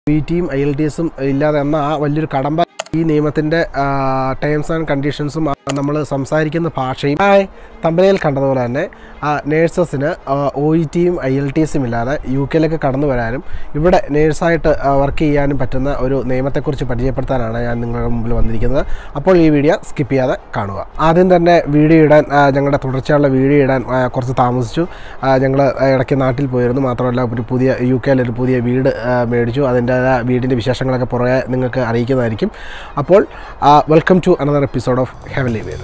P ടിയും I L T എസും ഇല്ലാതെ എന്ന ആ വലിയൊരു കടമ്പ ഈ നിയമത്തിൻ്റെ ടേംസ് ആൻഡ് കണ്ടീഷൻസും നമ്മൾ സംസാരിക്കുന്ന ഭാഷയും ഹായ് തമ്പനയിൽ കണ്ടതുപോലെ തന്നെ നേഴ്സസിന് ഒ ഇ ടിയും ഐ എൽ ടി എസും ഇല്ലാതെ യു കെയിലേക്ക് കടന്നു വരാനും ഇവിടെ നേഴ്സായിട്ട് വർക്ക് ചെയ്യാനും പറ്റുന്ന ഒരു നിയമത്തെക്കുറിച്ച് പരിചയപ്പെടുത്താനാണ് ഞാൻ നിങ്ങളുടെ മുമ്പിൽ വന്നിരിക്കുന്നത് അപ്പോൾ ഈ വീഡിയോ സ്കിപ്പ് ചെയ്യാതെ കാണുക ആദ്യം തന്നെ വീഡിയോ ഇടാൻ ആ, ഞങ്ങളുടെ തുടർച്ചയുള്ള വീഡിയോ ഇടാൻ ആ, കുറച്ച് താമസിച്ചു ഞങ്ങൾ ഇടയ്ക്ക് നാട്ടിൽ പോയിരുന്നു മാത്രമല്ല ഒരു പുതിയ യു കെയിൽ ഒരു പുതിയ വീട് ആ, മേടിച്ചു അതിൻ്റെ വീടിൻ്റെ വിശേഷങ്ങളൊക്കെ പുറകെ നിങ്ങൾക്ക് അറിയിക്കുന്നതായിരിക്കും അപ്പോൾ welcome to another episode of heavenly വീട്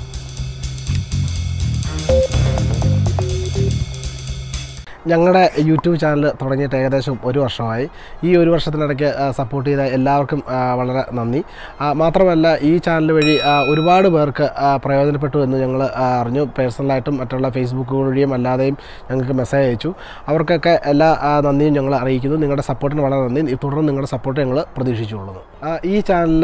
ഞങ്ങളുടെ യൂട്യൂബ് ചാനൽ തുടങ്ങിയിട്ട് ഏകദേശം ഒരു വർഷമായി ഈ ഒരു വർഷത്തിനിടയ്ക്ക് സപ്പോർട്ട് ചെയ്ത എല്ലാവർക്കും ആ, വളരെ നന്ദി ആ, മാത്രമല്ല ഈ ചാനൽ വഴി ആ, ഒരുപാട് പേർക്ക് ആ, പ്രയോജനപ്പെട്ടു എന്ന് ഞങ്ങൾ ആ, അറിഞ്ഞു പേഴ്സണലായിട്ടും മറ്റുള്ള ഫേസ്ബുക്ക് വഴിയും അല്ലാതെയും ഞങ്ങൾക്ക് മെസ്സേജ് അയച്ചു അവർക്കൊക്കെ എല്ലാ ആ, നന്ദിയും ഞങ്ങൾ അറിയിക്കുന്നു നിങ്ങളുടെ സപ്പോർട്ടിന് വളരെ നന്ദി തുടർന്ന് നിങ്ങളുടെ സപ്പോർട്ട് ഞങ്ങൾ പ്രതീക്ഷിച്ചുകൊള്ളുന്നു ആ, ഈ ചാനലിൽ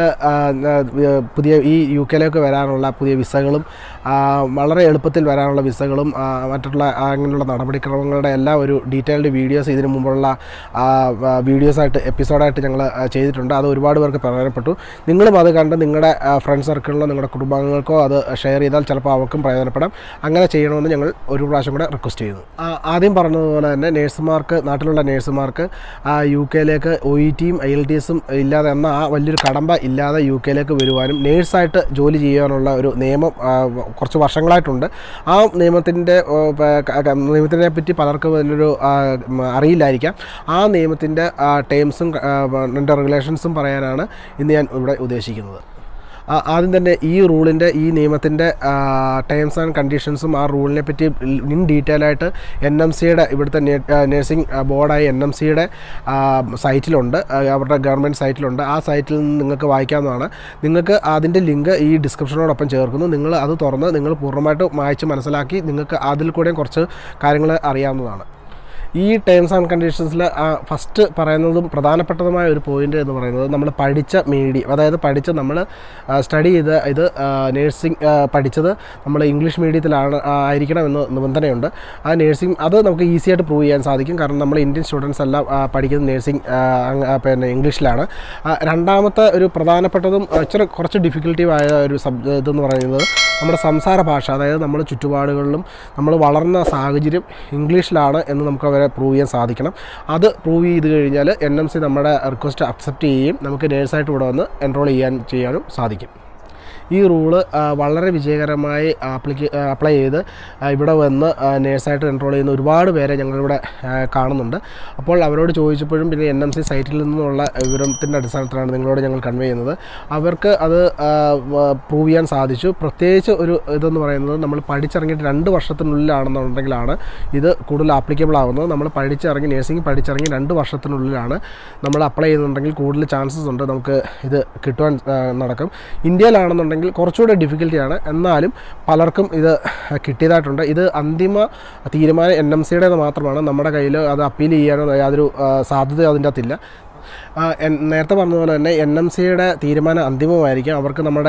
പുതിയ ഈ യു കെയിലേക്ക് വരാനുള്ള പുതിയ വിസകളും ആ, വളരെ എളുപ്പത്തിൽ വരാനുള്ള വിസകളും ആ, മറ്റുള്ള ആ, അങ്ങനെയുള്ള നടപടിക്രമങ്ങളുടെ എല്ലാ ഒരു ഡീറ്റെയിൽഡ് വീഡിയോസ് ഇതിനു മുമ്പുള്ള വീഡിയോസായിട്ട് എപ്പിസോഡായിട്ട് ഞങ്ങൾ ചെയ്തിട്ടുണ്ട് അത് ഒരുപാട് പേർക്ക് പ്രയോജനപ്പെട്ടു നിങ്ങളും അത് കണ്ട് നിങ്ങളുടെ ഫ്രണ്ട് സർക്കിളിലോ നിങ്ങളുടെ കുടുംബാംഗങ്ങൾക്കോ അത് ഷെയർ ചെയ്താൽ ചിലപ്പോൾ അവർക്കും പ്രയോജനപ്പെടാം അങ്ങനെ ചെയ്യണമെന്ന് ഞങ്ങൾ ഒരു പ്രാവശ്യം കൂടെ റിക്വസ്റ്റ് ചെയ്യുന്നു ആ, ആദ്യം പറഞ്ഞതുപോലെ തന്നെ നേഴ്സുമാർക്ക് നാട്ടിലുള്ള നേഴ്സുമാർക്ക് യു കെയിലേക്ക് ഒ ഇ ടിയും ഐ എൽ ടി എസും ഇല്ലാതെ എന്ന ആ വലിയൊരു കടമ്പ ഇല്ലാതെ യു കെയിലേക്ക് വരുവാനും നേഴ്സായിട്ട് ജോലി ചെയ്യാനുള്ള ഒരു നിയമം ആ, കുറച്ച് വർഷങ്ങളായിട്ടുണ്ട് ആ നിയമത്തിൻ്റെ നിയമത്തിനെ പറ്റി പലർക്കും അതിലൊരു ആ, ഉം, അറിയില്ലായിരിക്കാം ആ നിയമത്തിൻ്റെ ടേംസും അതിൻ്റെ റെഗുലേഷൻസും പറയാനാണ് ഇന്ന് ഞാൻ ഇവിടെ ഉദ്ദേശിക്കുന്നത് ആ, ആദ്യം തന്നെ ഈ റൂളിൻ്റെ ഈ നിയമത്തിൻ്റെ ടേംസ് ആൻഡ് കണ്ടീഷൻസും ആ റൂളിനെ പറ്റി ഇൻ ഡീറ്റെയിൽ ആയിട്ട് എൻ എം സിയുടെ ഇവിടുത്തെ നഴ്സിംഗ് ബോർഡായ എൻ എം സിയുടെ സൈറ്റിലുണ്ട് ആ, അവരുടെ ഗവൺമെൻറ് സൈറ്റിലുണ്ട് ആ സൈറ്റിൽ നിന്ന് നിങ്ങൾക്ക് വായിക്കാവുന്നതാണ് നിങ്ങൾക്ക് അതിൻ്റെ ലിങ്ക് ഈ ഡിസ്ക്രിപ്ഷനോടൊപ്പം ചേർക്കുന്നു നിങ്ങൾ അത് തുറന്ന് നിങ്ങൾ പൂർണ്ണമായിട്ട് വായിച്ച് മനസ്സിലാക്കി നിങ്ങൾക്ക് അതിൽ കൂടെയും കുറച്ച് കാര്യങ്ങൾ അറിയാവുന്നതാണ് ഈ ടേംസ് ആൻഡ് കണ്ടീഷൻസിൽ ഫസ്റ്റ് പറയുന്നതും പ്രധാനപ്പെട്ടതുമായ ഒരു പോയിന്റ് എന്ന് പറയുന്നത് നമ്മൾ പഠിച്ച മീഡിയം അതായത് പഠിച്ച നമ്മൾ സ്റ്റഡി ചെയ്ത് ഇത് നേഴ്സിംഗ് പഠിച്ചത് നമ്മൾ ഇംഗ്ലീഷ് മീഡിയത്തിലാണ് ആ, ആയിരിക്കണമെന്ന് നിബന്ധനയുണ്ട് ആ നേഴ്സിംഗ് അത് നമുക്ക് ഈസി ആയിട്ട് പ്രൂവ് ചെയ്യാൻ സാധിക്കും കാരണം നമ്മൾ ഇന്ത്യൻ സ്റ്റുഡൻസ് എല്ലാം ആ, പഠിക്കുന്നത് നേഴ്സിംഗ് പിന്നെ ഇംഗ്ലീഷിലാണ് ആ, രണ്ടാമത്തെ ഒരു പ്രധാനപ്പെട്ടതും ആ, ഇച്ചിരി കുറച്ച് ഡിഫിക്കൽട്ടീവ് ആയ ഒരു സബ് ഇതെന്ന് പറയുന്നത് നമ്മുടെ സംസാര ഭാഷ അതായത് നമ്മുടെ ചുറ്റുപാടുകളിലും നമ്മൾ വളർന്ന സാഹചര്യം ഇംഗ്ലീഷിലാണ് എന്ന് നമുക്ക് അവരെ പ്രൂവ് ചെയ്യാൻ സാധിക്കണം അത് പ്രൂവ് ചെയ്ത് കഴിഞ്ഞാൽ എൻ എം സി നമ്മുടെ റിക്വസ്റ്റ് അക്സെപ്റ്റ് ചെയ്യുകയും നമുക്ക് നേഴ്സായിട്ട് ഇവിടെ വന്ന് എൻറോൾ ചെയ്യാൻ ചെയ്യാനും സാധിക്കും ഈ റൂള് ആ, വളരെ വിജയകരമായി ആപ്ലിക്ക അപ്ലൈ ചെയ്ത് ആ, ഇവിടെ വന്ന് ആ, നേഴ്സായിട്ട് എൻറോൾ ചെയ്യുന്ന ഒരുപാട് പേരെ ഞങ്ങളിവിടെ ആ, കാണുന്നുണ്ട് അപ്പോൾ അവരോട് ചോദിച്ചപ്പോഴും പിന്നെ എൻ എം സി സൈറ്റിൽ നിന്നുള്ള വിവരത്തിൻ്റെ അടിസ്ഥാനത്തിലാണ് നിങ്ങളോട് ഞങ്ങൾ കൺവേ ചെയ്യുന്നത് അവർക്ക് അത് പ്രൂവ് ചെയ്യാൻ സാധിച്ചു പ്രത്യേകിച്ച് ഒരു ഇതെന്ന് പറയുന്നത് നമ്മൾ പഠിച്ചിറങ്ങിയിട്ട് രണ്ട് വർഷത്തിനുള്ളിലാണെന്നുണ്ടെങ്കിലാണ് ഇത് കൂടുതൽ ആപ്ലിക്കബിൾ ആവുന്നത് നമ്മൾ പഠിച്ചിറങ്ങി നേഴ്സിംഗ് പഠിച്ചിറങ്ങി രണ്ട് വർഷത്തിനുള്ളിലാണ് നമ്മൾ അപ്ലൈ ചെയ്യുന്നുണ്ടെങ്കിൽ കൂടുതൽ ചാൻസസ് ഉണ്ട് നമുക്ക് ഇത് കിട്ടുവാൻ ആ, നടക്കും ഇന്ത്യയിലാണെന്നുണ്ടെങ്കിൽ കുറച്ചുകൂടെ ഡിഫിക്കൽറ്റിയാണ് എന്നാലും പലർക്കും ഇത് കിട്ടിയതായിട്ടുണ്ട് ഇത് അന്തിമ തീരുമാനം എൻ എം സിയുടേത് മാത്രമാണ് നമ്മുടെ കയ്യിൽ അത് അപ്പീൽ ചെയ്യാനോ യാതൊരു ആ, സാധ്യത അതിൻ്റെ അകത്തില്ല ആ, എൻ- നേരത്തെ പറഞ്ഞതുപോലെ തന്നെ എൻ എം സിയുടെ തീരുമാനം അന്തിമമായിരിക്കും അവർക്ക് നമ്മുടെ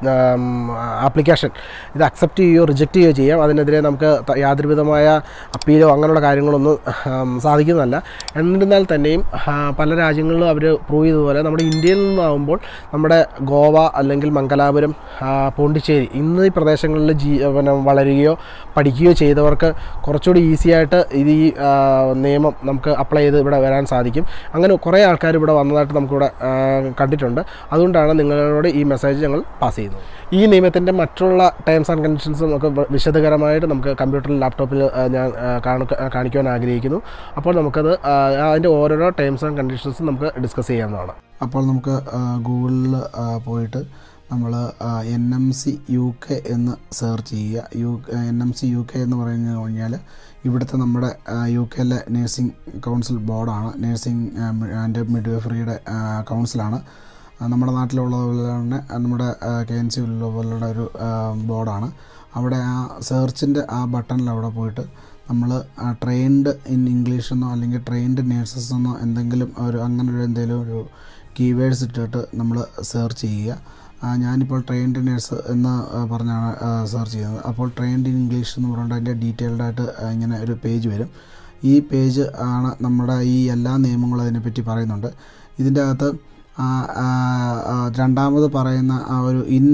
ആപ്ലിക്കേഷൻ ഇത് അക്സെപ്റ്റ് ചെയ്യുകയോ റിജക്റ്റ് ചെയ്യുകയോ ചെയ്യാം അതിനെതിരെ നമുക്ക് ത- യാതൊരു വിധമായ അപ്പീലോ അങ്ങനെയുള്ള കാര്യങ്ങളൊന്നും ആം, സാധിക്കുന്നതല്ല എന്നിരുന്നാൽ തന്നെയും ആ, പല രാജ്യങ്ങളിലും അവർ പ്രൂവ് ചെയ്തതുപോലെ നമ്മുടെ ഇന്ത്യയിൽ നിന്നാകുമ്പോൾ നമ്മുടെ ഗോവ അല്ലെങ്കിൽ മംഗലാപുരം ആ, പോണ്ടിച്ചേരി ഇന്ന് ഈ പ്രദേശങ്ങളിൽ ജീ പിന്നെ വളരുകയോ പഠിക്കുകയോ ചെയ്തവർക്ക് കുറച്ചുകൂടി ഈസി ആയിട്ട് ഇത് ഈ ആ, നിയമം നമുക്ക് അപ്ലൈ ചെയ്ത് ഇവിടെ വരാൻ സാധിക്കും അങ്ങനെ കുറേ ആൾക്കാർ ഇവിടെ വന്നതായിട്ട് നമുക്കിവിടെ ആ, കണ്ടിട്ടുണ്ട് അതുകൊണ്ടാണ് നിങ്ങളോട് ഈ മെസ്സേജ് ഞങ്ങൾ പാസ് ചെയ്യുന്നത് ഈ നിയമത്തിൻ്റെ മറ്റുള്ള ടേംസ് ആൻഡ് കണ്ടീഷൻസും നമുക്ക് വ- വിശദകരമായിട്ട് നമുക്ക് കമ്പ്യൂട്ടറിൽ ലാപ്ടോപ്പിൽ ആ, ഞാൻ ആ, കാണുക- കാണിക്കുവാൻ ആഗ്രഹിക്കുന്നു അപ്പോൾ നമുക്കത് ആ, അതിൻ്റെ ഓരോരോ ടേംസ് ആൻഡ് കണ്ടീഷൻസും നമുക്ക് ഡിസ്കസ് ചെയ്യാവുന്നതാണ് അപ്പോൾ നമുക്ക് ഗൂഗിളിൽ പോയിട്ട് നമ്മൾ N M C U K എന്ന് സെർച്ച് ചെയ്യുക U N M C U K എന്ന് പറഞ്ഞു കഴിഞ്ഞാൽ ഇവിടുത്തെ നമ്മുടെ യു കെയിലെ നേഴ്സിംഗ് കൗൺസിൽ ബോർഡാണ് നേഴ്സിംഗ് ആൻഡ് മിഡ്വൈഫറിയുടെ കൗൺസിലാണ് ആ, നമ്മുടെ നാട്ടിലുള്ളതുപോലെ തന്നെ നമ്മുടെ കെ എൻ സി പോലുള്ള ഒരു ആ, ബോർഡാണ് അവിടെ ആ സെർച്ചിൻ്റെ ആ ബട്ടണിൽ അവിടെ പോയിട്ട് നമ്മൾ ട്രെയിൻഡ് ഇൻ ഇംഗ്ലീഷ് എന്നോ അല്ലെങ്കിൽ ട്രെയിൻഡ് നേഴ്സസ് എന്നോ എന്തെങ്കിലും ഒരു അങ്ങനെ ഒരു എന്തെങ്കിലും ഒരു കീവേഡ്സ് ഇട്ടിട്ട് നമ്മൾ സെർച്ച് ചെയ്യുക ആ, ഞാനിപ്പോൾ ട്രെയിൻഡ് നേഴ്സ് എന്ന് ആ, പറഞ്ഞാണ് സെർച്ച് ചെയ്യുന്നത് അപ്പോൾ ട്രെയിൻഡ് ഇൻ ഇംഗ്ലീഷ് എന്ന് പറഞ്ഞിട്ട് അതിൻ്റെ ഡീറ്റെയിൽഡ് ആയിട്ട് ആ, ഇങ്ങനെ ഒരു പേജ് വരും ഈ പേജ് ആണ് നമ്മുടെ ഈ എല്ലാ നിയമങ്ങളും അതിനെപ്പറ്റി പറയുന്നുണ്ട് ഇതിൻ്റെ അകത്ത് ആ, ആ, ആ, രണ്ടാമത് പറയുന്ന ആ ഒരു in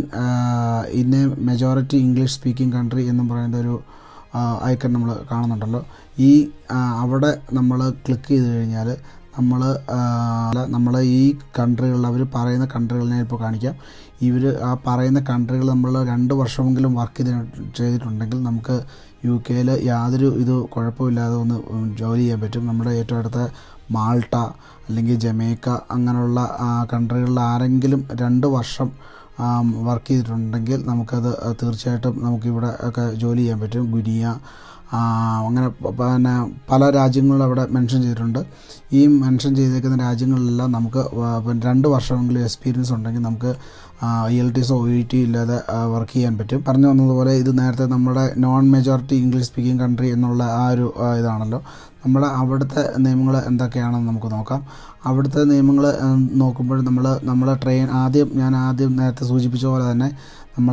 in a majority English speaking country എന്നും പറയുന്ന ഒരു ഐക്കൺ നമ്മൾ കാണുന്നുണ്ടല്ലോ ഈ ആ, അവിടെ നമ്മൾ ക്ലിക്ക് ചെയ്ത് കഴിഞ്ഞാൽ നമ്മൾ നമ്മൾ ഈ കൺട്രികളിൽ അവർ പറയുന്ന കൺട്രികൾ ഞാൻ ഇപ്പോൾ കാണിക്കാം ഇവർ ആ പറയുന്ന കൺട്രികൾ നമ്മൾ രണ്ട് വർഷമെങ്കിലും വർക്ക് ചെയ്ത് ചെയ്തിട്ടുണ്ടെങ്കിൽ നമുക്ക് യു കെയിൽ യാതൊരു ഇത് കുഴപ്പമില്ലാതെ ഒന്ന് ജോലി ചെയ്യാൻ പറ്റും നമ്മുടെ ഏറ്റവും അടുത്ത മാൾട്ട അല്ലെങ്കിൽ ജമൈക്ക അങ്ങനെയുള്ള കൺട്രികളിൽ ആരെങ്കിലും രണ്ട് വർഷം വർക്ക് ചെയ്തിട്ടുണ്ടെങ്കിൽ നമുക്കത് തീർച്ചയായിട്ടും നമുക്കിവിടെ ഒക്കെ ജോലി ചെയ്യാൻ പറ്റും ഗുനിയ ആ, അങ്ങനെ പ- പിന്നെ പല രാജ്യങ്ങളും അവിടെ മെൻഷൻ ചെയ്തിട്ടുണ്ട് ഈ മെൻഷൻ ചെയ്തേക്കുന്ന രാജ്യങ്ങളിലെല്ലാം നമുക്ക് വ- പിന്നെ രണ്ട് വർഷമെങ്കിലും എക്സ്പീരിയൻസ് ഉണ്ടെങ്കിൽ നമുക്ക് I L T S O E T ഇല്ലാതെ വർക്ക് ചെയ്യാൻ പറ്റും പറഞ്ഞു വന്നതുപോലെ ഇത് നേരത്തെ നമ്മുടെ non majority English speaking country എന്നുള്ള ആ ഒരു ആ, ഇതാണല്ലോ നമ്മുടെ അവിടുത്തെ നിയമങ്ങൾ എന്തൊക്കെയാണെന്ന് നമുക്ക് നോക്കാം അവിടുത്തെ നിയമങ്ങൾ നോക്കുമ്പോൾ നമ്മൾ നമ്മൾ ട്രെയിൻ ആദ്യം ഞാൻ ആദ്യം നേരത്തെ സൂചിപ്പിച്ച പോലെ തന്നെ നമ്മൾ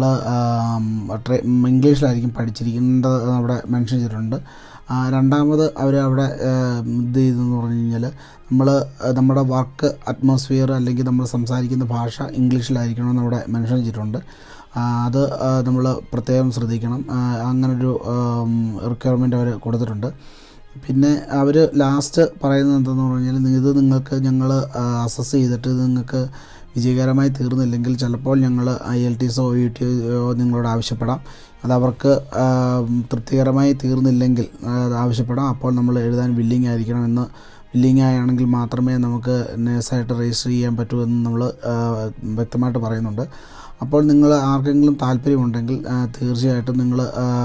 ഇംഗ്ലീഷിലായിരിക്കും പഠിച്ചിരിക്കുന്നത് അവിടെ മെൻഷൻ ചെയ്തിട്ടുണ്ട് ആ, രണ്ടാമത് അവർ അവിടെ ആ, ഇത് ചെയ്തെന്ന് പറഞ്ഞു കഴിഞ്ഞാൽ നമ്മൾ നമ്മുടെ വർക്ക് അറ്റ്മോസ്ഫിയർ അല്ലെങ്കിൽ നമ്മൾ സംസാരിക്കുന്ന ഭാഷ ഇംഗ്ലീഷിലായിരിക്കണമെന്ന് അവിടെ മെൻഷൻ ചെയ്തിട്ടുണ്ട് ആ, അത് നമ്മൾ പ്രത്യേകം ശ്രദ്ധിക്കണം ആ, അങ്ങനൊരു റിക്വയർമെൻറ്റ് അവർ കൊടുത്തിട്ടുണ്ട് പിന്നെ അവർ ലാസ്റ്റ് പറയുന്നത് എന്താണെന്ന് പറഞ്ഞു കഴിഞ്ഞാൽ ഇത് നിങ്ങൾക്ക് ഞങ്ങൾ അസസ് ചെയ്തിട്ട് ഇത് നിങ്ങൾക്ക് വിജയകരമായി തീർന്നില്ലെങ്കിൽ ചിലപ്പോൾ ഞങ്ങൾ ഐ എൽ ടി എസോ ഇ ടി നിങ്ങളോട് ആവശ്യപ്പെടാം അത് അവർക്ക് ആ, തൃപ്തികരമായി തീർന്നില്ലെങ്കിൽ ആ, അത് ആവശ്യപ്പെടാം അപ്പോൾ നമ്മൾ എഴുതാൻ വില്ലിങ് ആയിരിക്കണം എന്ന് വില്ലിങ് ആണെങ്കിൽ മാത്രമേ നമുക്ക് നേഴ്സായിട്ട് രജിസ്റ്റർ ചെയ്യാൻ പറ്റൂ എന്ന് നമ്മൾ വ്യക്തമായിട്ട് പറയുന്നുണ്ട് അപ്പോൾ നിങ്ങൾ ആർക്കെങ്കിലും താല്പര്യമുണ്ടെങ്കിൽ ആ, തീർച്ചയായിട്ടും നിങ്ങൾ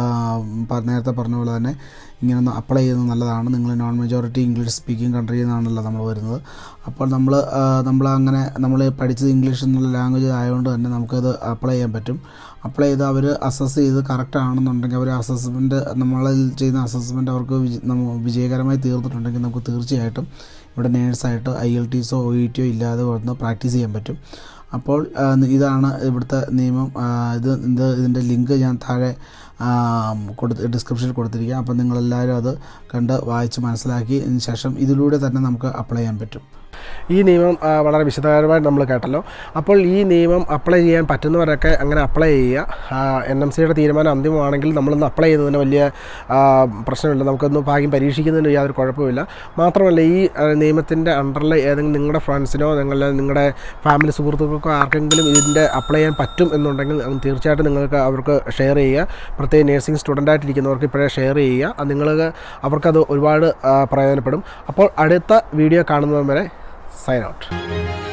നേരത്തെ പറഞ്ഞ പോലെ തന്നെ ഇങ്ങനെ ഒന്ന് അപ്ലൈ ചെയ്യുന്നത് നല്ലതാണ് നിങ്ങൾ നോൺ മെജോറിറ്റി ഇംഗ്ലീഷ് സ്പീക്കിംഗ് കൺട്രിയിൽ നിന്നാണല്ലോ നമ്മൾ വരുന്നത് അപ്പോൾ നമ്മൾ നമ്മൾ അങ്ങനെ നമ്മൾ പഠിച്ചത് ഇംഗ്ലീഷ് എന്നുള്ള ലാംഗ്വേജ് ആയതുകൊണ്ട് തന്നെ നമുക്കത് അപ്ലൈ ചെയ്യാൻ പറ്റും അപ്ലൈ ചെയ്ത് അവർ അസസ് ചെയ്ത് കറക്റ്റ് ആണെന്നുണ്ടെങ്കിൽ അവർ അസസ്മെൻറ്റ് നമ്മളിൽ ചെയ്യുന്ന അസസ്മെൻറ്റ് അവർക്ക് വിജ- നമ്മ- വിജയകരമായി തീർന്നിട്ടുണ്ടെങ്കിൽ നമുക്ക് തീർച്ചയായിട്ടും ഇവിടെ നേഴ്സായിട്ട് ഐ എൽ ടി എസോ ഒ ഇ ടിയോ ഇല്ലാതെ വന്ന് പ്രാക്ടീസ് ചെയ്യാൻ പറ്റും അപ്പോൾ ആ, ഇതാണ് ഇവിടുത്തെ നിയമം ആ, ഇത് ഇത് ഇതിൻ്റെ ലിങ്ക് ഞാൻ താഴെ ആ, കൊടുത്ത് ഡിസ്ക്രിപ്ഷനിൽ കൊടുത്തിരിക്കുക അപ്പോൾ നിങ്ങളെല്ലാവരും അത് കണ്ട് വായിച്ച് മനസ്സിലാക്കി അതിന് ശേഷം ഇതിലൂടെ തന്നെ നമുക്ക് അപ്ലൈ ചെയ്യാൻ പറ്റും ഈ നിയമം ആ, വളരെ വിശദകരമായിട്ട് നമ്മൾ കേട്ടല്ലോ അപ്പോൾ ഈ നിയമം അപ്ലൈ ചെയ്യാൻ പറ്റുന്നവരൊക്കെ അങ്ങനെ അപ്ലൈ ചെയ്യുക എൻ എം സിയുടെ തീരുമാനം അന്തിമമാണെങ്കിൽ നമ്മളൊന്ന് അപ്ലൈ ചെയ്യുന്നതിന് വലിയ ആ, പ്രശ്നമില്ല നമുക്കൊന്ന് ഭാഗ്യം പരീക്ഷിക്കുന്നതിന് യാതൊരു കുഴപ്പമില്ല മാത്രമല്ല ഈ നിയമത്തിൻ്റെ അണ്ടറിൽ ഏതെങ്കിലും നിങ്ങളുടെ ഫ്രണ്ട്സിനോ നിങ്ങളുടെ നിങ്ങളുടെ ഫാമിലി സുഹൃത്തുക്കൾക്കോ ആർക്കെങ്കിലും ഇതിൻ്റെ അപ്ലൈ ചെയ്യാൻ പറ്റും എന്നുണ്ടെങ്കിൽ അത് തീർച്ചയായിട്ടും നിങ്ങൾക്ക് അവർക്ക് ഷെയർ ചെയ്യുക പ്രത്യേകം നേഴ്സിംഗ് സ്റ്റുഡൻ്റായിട്ടിരിക്കുന്നവർക്ക് ഇപ്പോഴേ ഷെയർ ചെയ്യുക അത് നിങ്ങൾക്ക് അവർക്കത് ഒരുപാട് ആ, പ്രയോജനപ്പെടും അപ്പോൾ അടുത്ത വീഡിയോ കാണുന്നതും വരെ സൈൻ ഔട്ട്